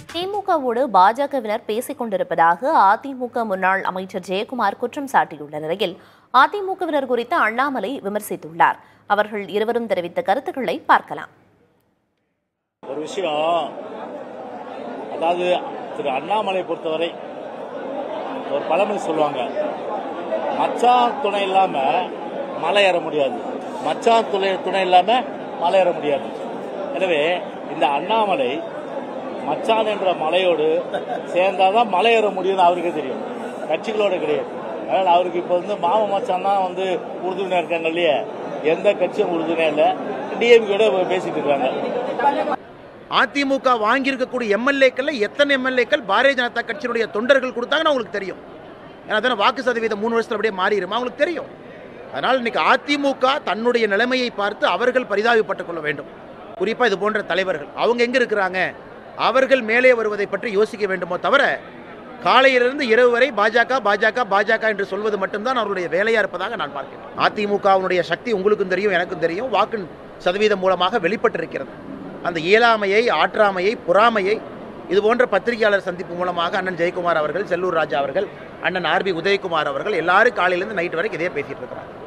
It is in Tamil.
திமுகவோடு பாஜகவினர் பேசிக் கொண்டிருப்பதாக அதிமுக முன்னாள் அமைச்சர் ஜெயக்குமார் குற்றம் சாட்டியுள்ள நிலையில் அதிமுகவினர் குறித்து அண்ணாமலை விமர்சித்துள்ளார் அவர்கள் இருவரும் தெரிவித்த கருத்துக்களை பார்க்கலாம் ஒரு விஷயம் அதாவது திரு அண்ணாமலை பொறுத்தவரை ஒரு பழமொழி சொல்லுவாங்க மச்சான் துணை இல்லாம மலை ஏற முடியாது மச்சான் துணை துணை இல்லாம மலை ஏற முடியாது எனவே இந்த அண்ணாமலை மச்சான் என்ற மலையோடு சேர்ந்தாதான் மலை ஏற முடியும்னு அவருக்கே தெரியும் கட்சிகளோட கிடையாது அதனால அவருக்கு இப்போ வந்து மாம மச்சான் தான் வந்து உறுதுணையா இருக்காங்க இல்லையா எந்த கட்சியும் உறுதுணையா இல்லை டிஎம்கேட பேசிட்டு இருக்காங்க அதிமுக வாங்கியிருக்கக்கூடிய எம்எல்ஏக்கள்ல எத்தனை எம்எல்ஏக்கள் பாரதிய ஜனதா கட்சியினுடைய தொண்டர்கள் கொடுத்தாங்கன்னு அவங்களுக்கு தெரியும் ஏன்னா தானே வாக்கு சதவீதம் மூணு வருஷத்துல அப்படியே மாறிடுமா அவங்களுக்கு தெரியும் அதனால் இன்னைக்கு அதிமுக தன்னுடைய நிலைமையை பார்த்து அவர்கள் பரிதாபப்பட்டுக் கொள்ள வேண்டும் குறிப்பா இது போன்ற தலைவர்கள் அவங்க எங்க இருக்கிறாங்க அவர்கள் மேலே வருவதை பற்றி யோசிக்க வேண்டுமோ தவிர காலையிலிருந்து இரவு வரை பாஜக பாஜக பாஜக என்று சொல்வது மட்டும்தான் அவருடைய வேலையா இருப்பதாக நான் பார்க்கிறேன் அதிமுகவினுடைய சக்தி உங்களுக்கும் தெரியும் எனக்கும் தெரியும் வாக்கு சதவீதம் மூலமாக வெளிப்பட்டிருக்கிறது அந்த இயலாமையை ஆற்றாமையை பொறாமையை இது போன்ற பத்திரிகையாளர் சந்திப்பு மூலமாக அண்ணன் ஜெயக்குமார் அவர்கள் செல்லூர் ராஜா அவர்கள் அண்ணன் ஆர்பி உதயகுமார் அவர்கள் எல்லாரும் காலையிலேருந்து நைட் வரைக்கும் இதே பேசிட்டு இருக்கிறாங்க